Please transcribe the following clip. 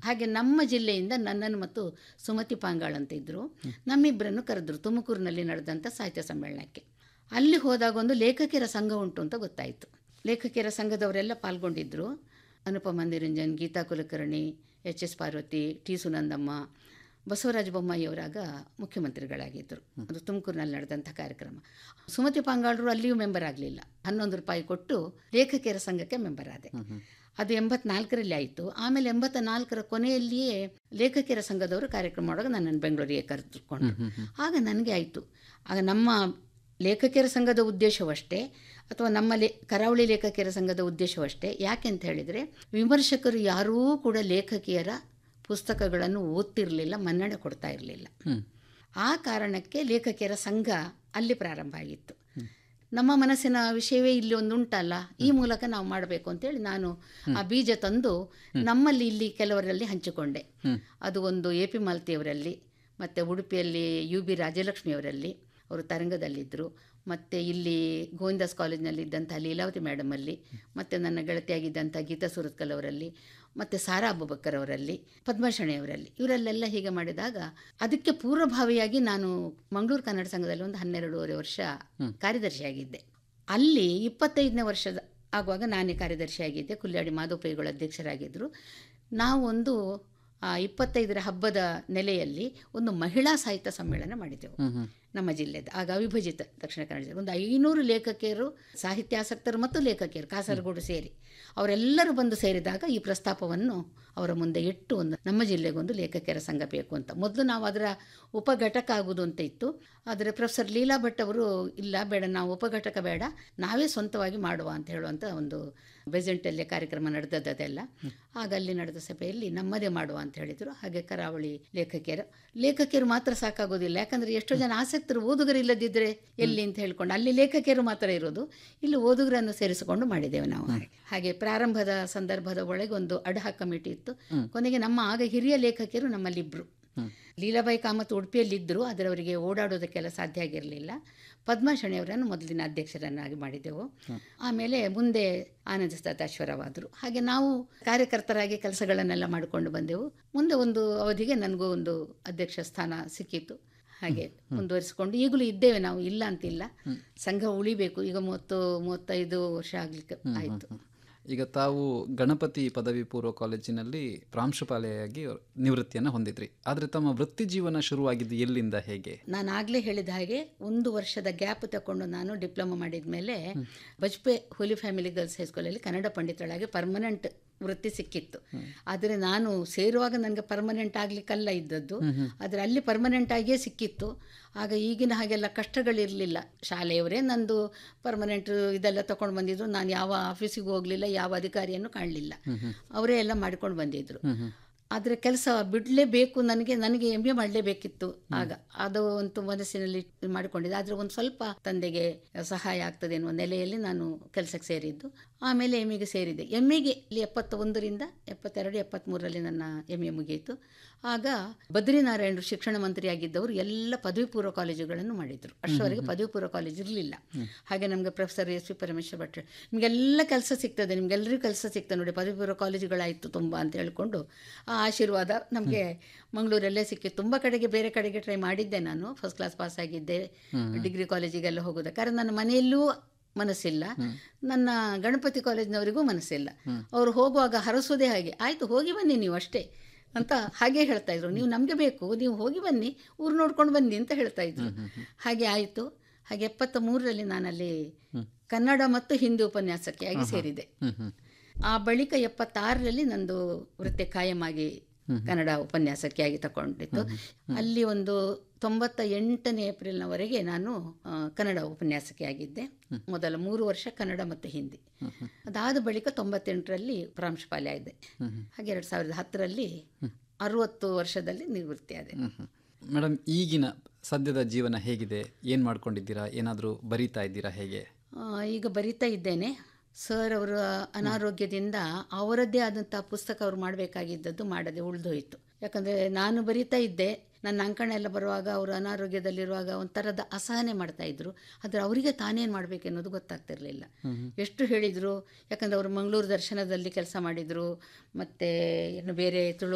ಹಾಗೆ ನಮ್ಮ ಜಿಲ್ಲೆಯಿಂದ ನನ್ನನ್ನು ಮತ್ತು ಸುಮತಿ ಪಾಂಗಾಳ್ ಅಂತ ಇದ್ದರು ನಮ್ಮಿಬ್ಬರನ್ನು ಕರೆದ್ರು ತುಮಕೂರಿನಲ್ಲಿ ನಡೆದಂಥ ಸಾಹಿತ್ಯ ಸಮ್ಮೇಳನಕ್ಕೆ ಅಲ್ಲಿ ಹೋದಾಗ ಒಂದು ಲೇಖಕಿಯರ ಸಂಘ ಉಂಟು ಅಂತ ಗೊತ್ತಾಯಿತು ಲೇಖಕಿಯರ ಸಂಘದವರೆಲ್ಲ ಪಾಲ್ಗೊಂಡಿದ್ದರು Anupama Niranjan Geeta Kulkarni H S Parvathi T Sunandamma Basavaraj ಬೊಮ್ಮಾಯಿಯವರಾಗ ಮುಖ್ಯಮಂತ್ರಿಗಳಾಗಿದ್ದರು ಅದು ತುಮಕೂರಿನಲ್ಲಿ ನಡೆದಂಥ ಕಾರ್ಯಕ್ರಮ ಸುಮತಿ ಪಾಂಗಾಳರು ಅಲ್ಲಿಯೂ ಮೆಂಬರ್ ಆಗಲಿಲ್ಲ ಹನ್ನೊಂದು ರೂಪಾಯಿ ಕೊಟ್ಟು ಲೇಖಕಿಯರ ಸಂಘಕ್ಕೆ ಮೆಂಬರ್ ಆದೆ ಅದು ಎಂಬತ್ನಾಲ್ಕರಲ್ಲಿ ಆಯಿತು ಆಮೇಲೆ ಎಂಬತ್ತ ನಾಲ್ಕರ ಕೊನೆಯಲ್ಲಿಯೇ ಲೇಖಕಿಯರ ಸಂಘದವರು ಕಾರ್ಯಕ್ರಮ ಮಾಡುವಾಗ ನನ್ನನ್ನು ಬೆಂಗಳೂರಿಗೆ ಕರೆದುಕೊಂಡು ಆಗ ನನಗೆ ಆಯಿತು ಆಗ ನಮ್ಮ ಲೇಖಕಿಯರ ಸಂಘದ ಉದ್ದೇಶವಷ್ಟೇ ಅಥವಾ ನಮ್ಮ ಲೇ ಕರಾವಳಿ ಲೇಖಕಿಯರ ಸಂಘದ ಉದ್ದೇಶವಷ್ಟೇ ಯಾಕೆ ಅಂತ ಹೇಳಿದರೆ ವಿಮರ್ಶಕರು ಯಾರೂ ಕೂಡ ಲೇಖಕಿಯರ ಪುಸ್ತಕಗಳನ್ನು ಓದ್ತಿರಲಿಲ್ಲ ಮನ್ನಣೆ ಕೊಡ್ತಾ ಇರಲಿಲ್ಲ ಆ ಕಾರಣಕ್ಕೆ ಲೇಖಕಿಯರ ಸಂಘ ಅಲ್ಲಿ ಪ್ರಾರಂಭ ಆಗಿತ್ತು ನಮ್ಮ ಮನಸ್ಸಿನ ವಿಷಯವೇ ಇಲ್ಲಿ ಒಂದು ಉಂಟಲ್ಲ ಈ ಮೂಲಕ ನಾವು ಮಾಡಬೇಕು ಅಂತೇಳಿ ನಾನು ಆ ಬೀಜ ತಂದು ನಮ್ಮಲ್ಲಿ ಇಲ್ಲಿ ಕೆಲವರಲ್ಲಿ ಹಂಚಿಕೊಂಡೆ ಅದು ಒಂದು ಎ ಪಿ ಮಾಲ್ತಿಯವರಲ್ಲಿ ಮತ್ತು ಉಡುಪಿಯಲ್ಲಿ ಯು ಬಿ ರಾಜಲಕ್ಷ್ಮಿಯವರಲ್ಲಿ ಅವರು ತರಂಗದಲ್ಲಿದ್ದರು ಮತ್ತು ಇಲ್ಲಿ ಗೋವಿಂದಾಸ್ ಕಾಲೇಜಿನಲ್ಲಿ ಇದ್ದಂಥ ಲೀಲಾವತಿ ಮೇಡಮಲ್ಲಿ ಮತ್ತು ನನ್ನ ಗೆಳತಿಯಾಗಿದ್ದಂಥ ಗೀತಾ ಸುರತ್ಕಲ್ ಅವರಲ್ಲಿ ಮತ್ತು ಸಾರಾ ಅಬುಬಕ್ಕರ್ ಅವರಲ್ಲಿ ಪದ್ಮಶಣಿಯವರಲ್ಲಿ ಇವರಲ್ಲೆಲ್ಲ ಹೀಗೆ ಮಾಡಿದಾಗ ಅದಕ್ಕೆ ಪೂರ್ವಭಾವಿಯಾಗಿ ನಾನು ಮಂಗಳೂರು ಕನ್ನಡ ಸಂಘದಲ್ಲಿ ಒಂದು ಹನ್ನೆರಡೂವರೆ ವರ್ಷ ಕಾರ್ಯದರ್ಶಿಯಾಗಿದ್ದೆ ಅಲ್ಲಿ ಇಪ್ಪತ್ತೈದನೇ ವರ್ಷದ ಆಗುವಾಗ ನಾನೇ ಕಾರ್ಯದರ್ಶಿಯಾಗಿದ್ದೆ ಕುಲ್ಯಾಡಿ ಮಾಧವಪೈಗಳು ಅಧ್ಯಕ್ಷರಾಗಿದ್ದರು ನಾವೊಂದು ಆ ಇಪ್ಪತ್ತೈದರ ಹಬ್ಬದ ನೆಲೆಯಲ್ಲಿ ಒಂದು ಮಹಿಳಾ ಸಾಹಿತ್ಯ ಸಮ್ಮೇಳನ ಮಾಡಿದೆವು ನಮ್ಮ ಜಿಲ್ಲೆದ ಆಗ ಅವಿಭಜಿತ ದಕ್ಷಿಣ ಕನ್ನಡ ಜಿಲ್ಲೆ ಒಂದು ಐನೂರು ಲೇಖಕಿಯರು ಸಾಹಿತ್ಯಾಸಕ್ತರು ಮತ್ತು ಲೇಖಕಿಯರು ಕಾಸರಗೋಡು ಸೇರಿ ಅವರೆಲ್ಲರೂ ಬಂದು ಸೇರಿದಾಗ ಈ ಪ್ರಸ್ತಾಪವನ್ನು ಅವರ ಮುಂದೆ ಇಟ್ಟು ಒಂದು ನಮ್ಮ ಜಿಲ್ಲೆಗೊಂದು ಲೇಖಕಿಯರ ಸಂಘ ಬೇಕು ಅಂತ ಮೊದಲು ನಾವು ಅದರ ಉಪಘಟಕ ಆಗುವುದು ಅಂತ ಇತ್ತು ಆದರೆ ಪ್ರೊಫೆಸರ್ ಲೀಲಾ ಭಟ್ ಅವರು ಇಲ್ಲ ಬೇಡ ನಾವು ಉಪಘಟಕ ಬೇಡ ನಾವೇ ಸ್ವಂತವಾಗಿ ಮಾಡುವ ಅಂತ ಹೇಳುವಂಥ ಒಂದು ಬೆಸೆಂಟಲ್ಲಿ ಕಾರ್ಯಕ್ರಮ ನಡೆದದ್ದು ಅದೆಲ್ಲ ಆಗ ಅಲ್ಲಿ ನಡೆದ ಸಭೆಯಲ್ಲಿ ನಮ್ಮದೇ ಮಾಡುವ ಅಂತ ಹೇಳಿದರು ಹಾಗೆ ಕರಾವಳಿ ಲೇಖಕಿಯರು ಲೇಖಕಿಯರು ಮಾತ್ರ ಸಾಕಾಗೋದಿಲ್ಲ ಯಾಕಂದರೆ ಎಷ್ಟೋ ಜನ ಆಸಕ್ತರು ಓದುಗರು ಇಲ್ಲದಿದ್ದರೆ ಎಲ್ಲಿ ಅಂತ ಹೇಳ್ಕೊಂಡು ಅಲ್ಲಿ ಲೇಖಕಿಯರು ಮಾತ್ರ ಇರೋದು ಇಲ್ಲಿ ಓದುಗರನ್ನು ಸೇರಿಸಿಕೊಂಡು ಮಾಡಿದ್ದೇವೆ ನಾವು ಹಾಗೆ ಪ್ರಾರಂಭದ ಸಂದರ್ಭದ ಒಳಗೆ ಒಂದು ಅಡ್ಹಾ ಕಮಿಟಿ ಇತ್ತು ಕೊನೆಗೆ ನಮ್ಮ ಆಗ ಹಿರಿಯ ಲೇಖಕಿಯರು ನಮ್ಮಲ್ಲಿಬ್ಬರು ಲೀಲಾಬಾಯಿ ಕಾಮತ್ ಉಡುಪಿಯಲ್ಲಿದ್ದರು ಆದರೆ ಅವರಿಗೆ ಓಡಾಡೋದಕ್ಕೆಲ್ಲ ಸಾಧ್ಯ ಆಗಿರಲಿಲ್ಲ ಪದ್ಮಶಣಿಯವರನ್ನು ಮೊದಲಿನ ಅಧ್ಯಕ್ಷರನ್ನಾಗಿ ಮಾಡಿದೆವು ಆಮೇಲೆ ಮುಂದೆ ಆನಂದ ಸದಾಶ್ವರವಾದರು ಹಾಗೆ ನಾವು ಕಾರ್ಯಕರ್ತರಾಗಿ ಕೆಲಸಗಳನ್ನೆಲ್ಲ ಮಾಡಿಕೊಂಡು ಬಂದೆವು ಮುಂದೆ ಒಂದು ಅವಧಿಗೆ ನನಗೂ ಒಂದು ಅಧ್ಯಕ್ಷ ಸ್ಥಾನ ಸಿಕ್ಕಿತು ಹಾಗೆ ಮುಂದುವರಿಸಿಕೊಂಡು ಈಗಲೂ ಇದ್ದೇವೆ ನಾವು ಇಲ್ಲ ಅಂತಿಲ್ಲ ಸಂಘ ಉಳಿಬೇಕು ಈಗ ಮೂವತ್ತು ಮೂವತ್ತೈದು ವರ್ಷ ಆಗ್ಲಿಕ್ಕೆ ಆಯಿತು ಈಗ ತಾವು ಗಣಪತಿ ಪದವಿ ಪೂರ್ವ ಕಾಲೇಜಿನಲ್ಲಿ ಪ್ರಾಂಶುಪಾಲೆಯಾಗಿ ನಿವೃತ್ತಿಯನ್ನು ಹೊಂದಿದ್ರಿ ಆದರೆ ತಮ್ಮ ವೃತ್ತಿ ಜೀವನ ಶುರುವಾಗಿದ್ದು ಎಲ್ಲಿಂದ ಹೇಗೆ ನಾನು ಆಗಲೇ ಹೇಳಿದ ಹಾಗೆ ಒಂದು ವರ್ಷದ ಗ್ಯಾಪ್ ತಗೊಂಡು ನಾನು ಡಿಪ್ಲೊಮಾ ಮಾಡಿದ ಮೇಲೆ ಬಜ್ಪೆ ಹೋಲಿ ಫ್ಯಾಮಿಲಿ ಗರ್ಲ್ಸ್ ಹೈಸ್ಕೂಲಲ್ಲಿ ಕನ್ನಡ ಪಂಡಿತಳಾಗಿ ಪರ್ಮನೆಂಟ್ ವೃತ್ತಿ ಸಿಕ್ಕಿತ್ತು ಆದರೆ ನಾನು ಸೇರುವಾಗ ನನಗೆ ಪರ್ಮನೆಂಟ್ ಆಗಲಿಕ್ಕಲ್ಲ ಇದ್ದದ್ದು ಆದರೆ ಅಲ್ಲಿ ಪರ್ಮನೆಂಟ್ ಆಗಿಯೇ ಸಿಕ್ಕಿತ್ತು ಆಗ ಈಗಿನ ಹಾಗೆಲ್ಲ ಕಷ್ಟಗಳಿರಲಿಲ್ಲ ಶಾಲೆಯವರೇ ನಂದು ಪರ್ಮನೆಂಟ್ ಇದೆಲ್ಲ ತಗೊಂಡು ಬಂದಿದ್ರು ನಾನು ಯಾವ ಆಫೀಸಿಗೂ ಹೋಗಲಿಲ್ಲ ಯಾವ ಅಧಿಕಾರಿಯನ್ನು ಕಾಣಲಿಲ್ಲ ಅವರೇ ಎಲ್ಲ ಮಾಡಿಕೊಂಡು ಬಂದಿದ್ರು ಆದರೆ ಕೆಲಸ ಬಿಡಲೇಬೇಕು ನನಗೆ ನನಗೆ ಎಮ್ ಎ ಮಾಡಲೇಬೇಕಿತ್ತು ಆಗ ಅದು ಒಂದು ಮನಸ್ಸಿನಲ್ಲಿ ಮಾಡಿಕೊಂಡಿದ್ದೆ ಆದರೆ ಒಂದು ಸ್ವಲ್ಪ ತಂದೆಗೆ ಸಹಾಯ ಆಗ್ತದೆ ಎನ್ನುವ ನೆಲೆಯಲ್ಲಿ ನಾನು ಕೆಲಸಕ್ಕೆ ಸೇರಿದ್ದು ಆಮೇಲೆ ಎಮ್ ಎಗೆ ಸೇರಿದೆ ಎಮ್ ಎಗೆ ಇಲ್ಲಿ ಎಪ್ಪತ್ತ ಒಂದರಿಂದ ಎಪ್ಪತ್ತೆರಡು ಎಪ್ಪತ್ತ್ಮೂರರಲ್ಲಿ ನನ್ನ ಎಮ್ ಎ ಮುಗಿಯಿತು ಆಗ ಬದ್ರಿನಾರಾಯಣರು ಶಿಕ್ಷಣ ಮಂತ್ರಿಯಾಗಿದ್ದವರು ಎಲ್ಲ ಪದವಿ ಪೂರ್ವ ಕಾಲೇಜುಗಳನ್ನು ಮಾಡಿದರು ಅಷ್ಟರವರೆಗೆ ಪದವಿ ಪೂರ್ವ ಕಾಲೇಜ್ ಇರಲಿಲ್ಲ ಹಾಗೆ ನಮಗೆ professor S V Parameshwara Bhat ನಿಮಗೆಲ್ಲ ಕೆಲಸ ಸಿಗ್ತದೆ ನಿಮಗೆಲ್ಲರಿಗೂ ಕೆಲಸ ಸಿಗ್ತದೆ ನೋಡಿ ಪದವಿ ಪೂರ್ವ ಕಾಲೇಜುಗಳಾಯಿತು ತುಂಬ ಅಂತ ಹೇಳಿಕೊಂಡು ಆ ಆಶೀರ್ವಾದ ನಮಗೆ ಮಂಗಳೂರಲ್ಲೇ ಸಿಕ್ಕಿ ತುಂಬ ಕಡೆಗೆ ಬೇರೆ ಕಡೆಗೆ ಟ್ರೈ ಮಾಡಿದ್ದೆ ನಾನು ಫಸ್ಟ್ ಕ್ಲಾಸ್ ಪಾಸ್ ಆಗಿದ್ದೆ ಡಿಗ್ರಿ ಕಾಲೇಜಿಗೆಲ್ಲ ಹೋಗೋದು ಕಾರಣ ನನ್ನ ಮನೆಯಲ್ಲೂ ಮನಸ್ಸಿಲ್ಲ ನನ್ನ ಗಣಪತಿ ಕಾಲೇಜಿನವರಿಗೂ ಮನಸ್ಸಿಲ್ಲ ಅವರು ಹೋಗುವಾಗ ಹರಸೋದೇ ಹಾಗೆ ಆಯಿತು ಹೋಗಿ ಬನ್ನಿ ನೀವು ಅಷ್ಟೇ ಅಂತ ಹಾಗೆ ಹೇಳ್ತಾ ಇದ್ರು ನೀವು ನಮಗೆ ಬೇಕು ನೀವು ಹೋಗಿ ಬನ್ನಿ ಊರು ನೋಡ್ಕೊಂಡು ಬನ್ನಿ ಅಂತ ಹೇಳ್ತಾ ಇದ್ರು ಹಾಗೆ ಆಯಿತು ಹಾಗೆ ಎಪ್ಪತ್ತ ಮೂರರಲ್ಲಿ ನಾನಲ್ಲಿ ಕನ್ನಡ ಮತ್ತು ಹಿಂದಿ ಉಪನ್ಯಾಸಕ್ಕೆ ಆಗಿ ಸೇರಿದೆ ಆ ಬಳಿಕ ಎಪ್ಪತ್ತಾರರಲ್ಲಿ ನಂದು ವೃತ್ತಿ ಕಾಯಮಾಗಿ ಕನ್ನಡ ಉಪನ್ಯಾಸಕ್ಕೆ ಆಗಿ ತಗೊಂಡಿತ್ತು ಅಲ್ಲಿ ಒಂದು ತೊಂಬತ್ತ ಎಂಟನೇ ಏಪ್ರಿಲ್ನವರೆಗೆ ನಾನು ಕನ್ನಡ ಉಪನ್ಯಾಸಕ್ಕೆ ಆಗಿದ್ದೆ ಮೊದಲ ಮೂರು ವರ್ಷ ಕನ್ನಡ ಮತ್ತು ಹಿಂದಿ ಅದಾದ ಬಳಿಕ ತೊಂಬತ್ತೆಂಟರಲ್ಲಿ ಪ್ರಾಂಶುಪಾಲೆ ಆಗಿದೆ ಹಾಗೆ ಎರಡು ಸಾವಿರದ ಹತ್ತರಲ್ಲಿ ಅರುವತ್ತು ವರ್ಷದಲ್ಲಿ ನಿವೃತ್ತಿಯಾದೆ ಮೇಡಮ್ ಈಗಿನ ಸದ್ಯದ ಜೀವನ ಹೇಗಿದೆ ಏನು ಮಾಡ್ಕೊಂಡಿದ್ದೀರಾ ಏನಾದರೂ ಬರೀತಾ ಇದ್ದೀರಾ ಹೇಗೆ ಈಗ ಬರಿತಾ ಇದ್ದೇನೆ ಸರ್ ಅವರ ಅನಾರೋಗ್ಯದಿಂದ ಅವರದ್ದೇ ಆದಂಥ ಪುಸ್ತಕ ಅವರು ಮಾಡಬೇಕಾಗಿದ್ದದ್ದು ಮಾಡದೆ ಉಳಿದೋಯಿತು ಯಾಕಂದರೆ ನಾನು ಬರಿತಾ ಇದ್ದೆ ನನ್ನ ಅಂಕಣ ಎಲ್ಲ ಬರುವಾಗ ಅವರು ಅನಾರೋಗ್ಯದಲ್ಲಿರುವಾಗ ಒಂಥರದ ಅಸಹನೆ ಮಾಡ್ತಾ ಇದ್ರು ಆದರೆ ಅವರಿಗೆ ತಾನೇನು ಮಾಡಬೇಕೆನ್ನೋದು ಗೊತ್ತಾಗ್ತಿರ್ಲಿಲ್ಲ ಎಷ್ಟು ಹೇಳಿದರು ಯಾಕಂದರೆ ಅವರು ಮಂಗಳೂರು ದರ್ಶನದಲ್ಲಿ ಕೆಲಸ ಮಾಡಿದರು ಮತ್ತು ಇನ್ನು ಬೇರೆ ತುಳು